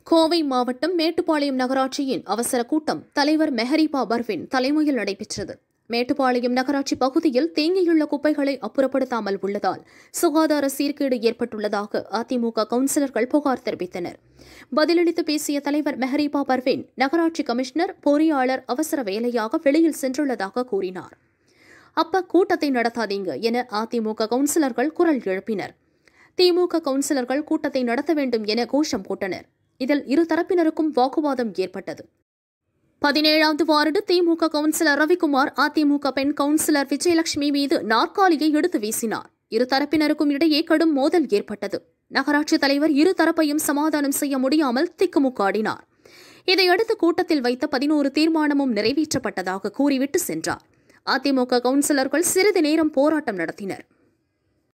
கோவை மாவட்டம் மேட்டுப்பாளையம் நகராட்சியின் அவசர கூட்டம் தலைவர் மெஹரிபா பர்வின் தலைமையில் நடைபெற்றது மேட்டுப்பாளையம் நகராட்சி பகுதியில் தேங்கியுள்ள குப்பைகளை அப்புறப்படுத்தாமல் உள்ளதால் சுகாதார சீர்கேடு ஏற்பட்டுள்ளதாக அதிமுக கவுன்சிலர்கள் புகார் தெரிவித்தனர் பதிலளித்து பேசிய தலைவர் மெஹரிபா பர்வின் நகராட்சி கமிஷனர் பொறியாளர் அவசர வேலையாக வெளியில் சென்றுள்ளதாக கூறினார் அப்ப கூட்டத்தை நடத்தாதீங்க என அதிமுக கவுன்சிலர்கள் குரல் எழுப்பினர் திமுக கவுன்சிலர்கள் கூட்டத்தை நடத்த வேண்டும் என கோஷம் போட்டனர் இதில் இரு தரப்பினருக்கும் வாக்குவாதம் ஏற்பட்டது பதினேழாவது வார்டு திமுக கவுன்சிலர் ரவிக்குமார் அதிமுக பெண் கவுன்சிலர் விஜயலட்சுமி மீது நாற்காலியை எடுத்து வீசினார் இரு தரப்பினருக்கும் இடையே கடும் மோதல் ஏற்பட்டது நகராட்சி தலைவர் இரு தரப்பையும் சமாதானம் செய்ய முடியாமல் திக்குமுக்காடினார் இதையடுத்து கூட்டத்தில் வைத்த பதினோரு தீர்மானமும் நிறைவேற்றப்பட்டதாக கூறிவிட்டு சென்றார் அதிமுக கவுன்சிலர்கள் சிறிது நேரம் போராட்டம் நடத்தினர்